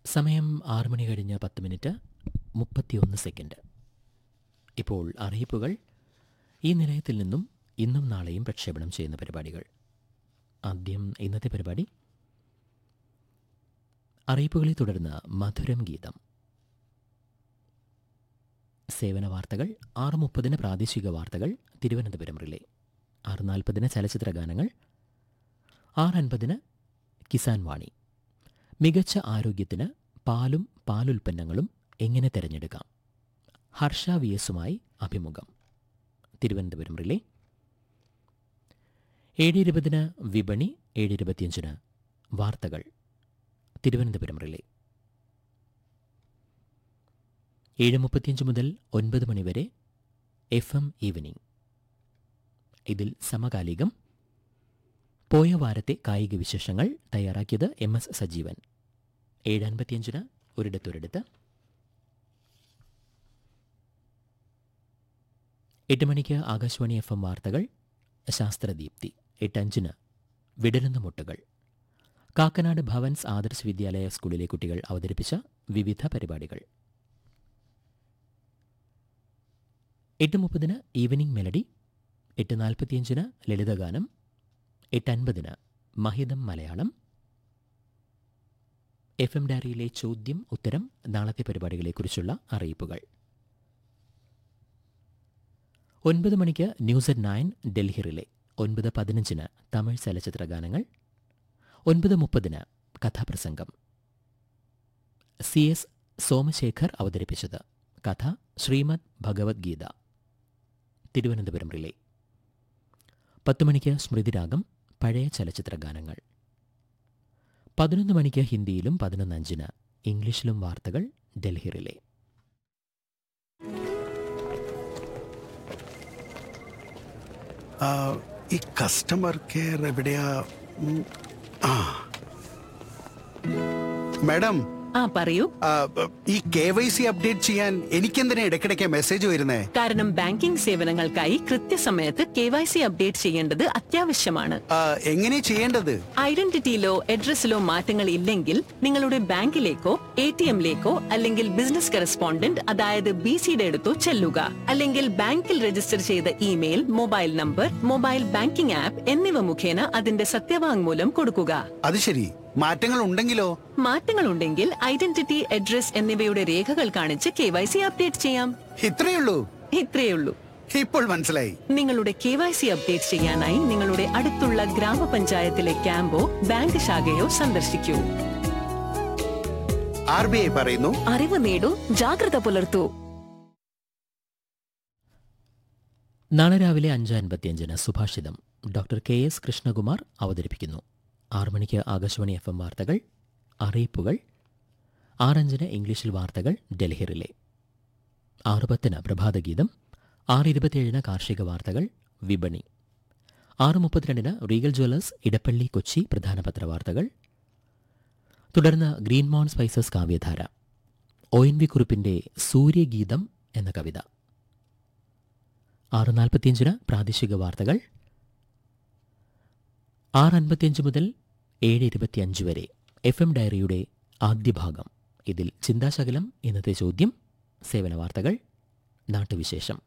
സമയം ആറ് മണി കഴിഞ്ഞ് പത്ത് മിനിറ്റ് മുപ്പത്തിയൊന്ന് സെക്കൻഡ് ഇപ്പോൾ അറിയിപ്പുകൾ ഈ നിലയത്തിൽ നിന്നും ഇന്നും നാളെയും പ്രക്ഷേപണം ചെയ്യുന്ന പരിപാടികൾ ആദ്യം ഇന്നത്തെ പരിപാടി അറിയിപ്പുകളെ തുടർന്ന് മധുരം ഗീതം സേവന വാർത്തകൾ ആറ് മുപ്പതിന് പ്രാദേശിക വാർത്തകൾ തിരുവനന്തപുരം റിലേ ആറ് നാൽപ്പതിന് ചലച്ചിത്ര ഗാനങ്ങൾ ആറ് അൻപതിന് കിസാൻ വാണി മികച്ച ആരോഗ്യത്തിന് പാലും പാലുൽപ്പന്നങ്ങളും എങ്ങനെ തിരഞ്ഞെടുക്കാം ഹർഷ വി എസുമായി അഭിമുഖം തിരുവനന്തപുരം റിലേ ഏഴ് ഇരുപതിന് വിപണി ഏഴ് ഇരുപത്തിയഞ്ചിന് വാർത്തകൾ തിരുവനന്തപുരം റിലേ ഏഴ് മുപ്പത്തിയഞ്ച് മുതൽ ഒൻപത് മണിവരെ എഫ് എം ഈവനിംഗ് ഇതിൽ സമകാലികം പോയ വാരത്തെ കായിക വിശേഷങ്ങൾ തയ്യാറാക്കിയത് എം എസ് സജീവൻ ഏഴ് അൻപത്തിയഞ്ചിന് ഒരിടത്തൊരിടത്ത് എട്ട് മണിക്ക് ആകാശവാണി എഫ് എം വാർത്തകൾ ശാസ്ത്രദീപ്തി എട്ടഞ്ചിന് വിടരുന്ന മുട്ടുകൾ കാക്കനാട് ഭവൻസ് ആദർശ് വിദ്യാലയ സ്കൂളിലെ കുട്ടികൾ അവതരിപ്പിച്ച വിവിധ പരിപാടികൾ എട്ട് മുപ്പതിന് ഈവനിംഗ് മെലഡി എട്ട് നാൽപ്പത്തിയഞ്ചിന് ലളിതഗാനം എട്ട് അൻപതിന് മഹിതം മലയാളം എഫ് എം ഡയറിയിലെ ചോദ്യം ഉത്തരം നാളത്തെ പരിപാടികളെക്കുറിച്ചുള്ള അറിയിപ്പുകൾ ഒൻപത് മണിക്ക് news at nine Delhi relay ഒൻപത് പതിനഞ്ചിന് തമിഴ് ചലച്ചിത്ര ഗാനങ്ങൾ ഒൻപത് മുപ്പതിന് കഥാപ്രസംഗം സി എസ് സോമശേഖർ അവതരിപ്പിച്ചത് കഥ ശ്രീമദ് ഭഗവത്ഗീത തിരുവനന്തപുരം റിലേ പത്ത് മണിക്ക് സ്മൃതിരാഗം പഴയ ചലച്ചിത്ര ഗാനങ്ങൾ പതിനൊന്ന് മണിക്ക് ഹിന്ദിയിലും പതിനൊന്ന് അഞ്ചിന് ഇംഗ്ലീഷിലും വാർത്തകൾ ഡൽഹി റിലേ ആ, ഈ കസ്റ്റമർ കെയർ എവിടെയാ ഉം, ആ മാഡം ആ പറയൂ ആ, ഈ കെ വൈ സി അപ്ഡേറ്റ് ചെയ്യാൻ എനിക്കെന്തിനാ ഇടയ്ക്കിടയ്ക്ക് മെസ്സേജ് വരുന്നേ കാരണം ബാങ്കിംഗ് സേവനങ്ങൾക്കായി കൃത്യസമയത്ത് കെ വൈ സി അപ്ഡേറ്റ് ചെയ്യേണ്ടത് അത്യാവശ്യമാണ് ആ, എങ്ങനെ ചെയ്യേണ്ടത് ഐഡന്റിറ്റിയിലോ അഡ്രസ്സിലോ മാറ്റങ്ങൾ ഇല്ലെങ്കിൽ നിങ്ങളുടെ ബാങ്കിലേക്കോ എ ടി എമ്മിലേക്കോ അല്ലെങ്കിൽ ബിസിനസ് കറസ്പോണ്ടന്റ് അതായത് ബി സിയുടെ അടുത്തോ ചെല്ലുക അല്ലെങ്കിൽ ബാങ്കിൽ രജിസ്റ്റർ ചെയ്ത email mobile number mobile banking app എന്നിവ മുഖേന അതിന്റെ സത്യവാങ്മൂലം കൊടുക്കുക അത് ശരി മാറ്റങ്ങൾ ഉണ്ടെങ്കിലോ മാറ്റങ്ങൾ ഉണ്ടെങ്കിൽ ഐഡന്റിറ്റി അഡ്രസ് എന്നിവയുടെ രേഖകൾ കാണിച്ച് കെ വൈ സി അപ്ഡേറ്റ് ചെയ്യാം ഇത്രയുള്ളൂ ഇത്രയുള്ളൂ ഇപ്പോൾ മനസ്സിലായി നിങ്ങളുടെ കെ വൈ സി അപ്ഡേറ്റ് ചെയ്യാനായി നിങ്ങളുടെ അടുത്തുള്ള ഗ്രാമപഞ്ചായത്തിലെ ക്യാമ്പോ ബാങ്ക് ശാഖയോ സന്ദർശിക്കൂ ആർ ബി ഐ പറയുന്നു അറിവ് നേടൂ ജാഗ്രത പുലർത്തൂ നാളെ രാവിലെ അഞ്ച് അൻപത്തിയഞ്ചിന് സുഭാഷിതം ഡോക്ടർ കെ എസ് കൃഷ്ണകുമാർ അവതരിപ്പിക്കുന്നു ആറ് മണിക്ക് ആകാശവാണി എഫ് എം വാർത്തകൾ അറിയിപ്പുകൾ ആറഞ്ചിന് ഇംഗ്ലീഷിൽ വാർത്തകൾ ഡൽഹി റിലേ ആറ് പത്തിന് പ്രഭാതഗീതം ആറ് ഇരുപത്തിയേഴിന് കാർഷിക വാർത്തകൾ വിപണി ആറ് മുപ്പത്തിരണ്ടിന് റീഗൽ ജ്വല്ലേഴ്സ് ഇടപ്പള്ളി കൊച്ചി പ്രധാന പത്രവാർത്തകൾ തുടർന്ന് green mon spices Kavyadhara O N V കുറിപ്പിന്റെ സൂര്യഗീതം എന്ന കവിത ആറ് നാൽപ്പത്തിയഞ്ചിന് പ്രാദേശിക വാർത്തകൾ ആറ് അൻപത്തിയഞ്ച് മുതൽ ഏഴ് ഇരുപത്തിയഞ്ച് വരെ എഫ് എം ഡയറിയുടെ ആദ്യ ഭാഗം ഇതിൽ ചിന്താശകലം ഇന്നത്തെ ചോദ്യം സേവന വാർത്തകൾ നാട്ടുവിശേഷം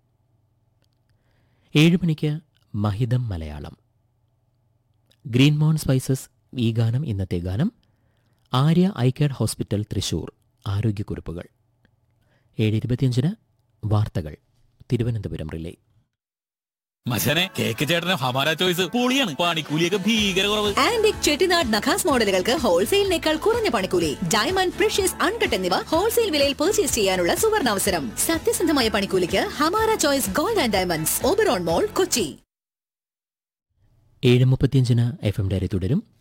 ഏഴ് മണിക്ക് മഹിതം മലയാളം ഗ്രീൻ മോൺ സ്പൈസസ് ഈ ഗാനം ഇന്നത്തെ ഗാനം ആര്യ ഐക്കേഡ് ഹോസ്പിറ്റൽ തൃശൂർ ആരോഗ്യക്കുറിപ്പുകൾ ഏഴ് ഇരുപത്തിയഞ്ചിന് വാർത്തകൾ തിരുവനന്തപുരം റിലേ മച്ചനെ കേക്ക് ചേട്ടന് ഹമാര ചോയ്സ് പൊളിയാണ് പണിക്കൂലിയൊക്കെ ഭീകര കുറവ് ആന്റിക് ചെട്ടിനാട് നഖാസ് മോഡലുകൾക്ക് ഹോൾസെയിലിനേക്കാൾ കുറഞ്ഞ പണിക്കൂലി ഡയമണ്ട് പ്രഷ്യസ് അൺകട്ട് എന്നിവ ഹോൾസെയിൽ വിലയിൽ പർച്ചേസ് ചെയ്യാനുള്ള സുവർണാവസരം സത്യസന്ധമായ പണിക്കൂലിക്ക് Hamara choice gold and diamonds Oberon mall Kochi ഏഴ് മുപ്പത്തിയഞ്ചിന് എഫ് എം ഡയറി തുടരും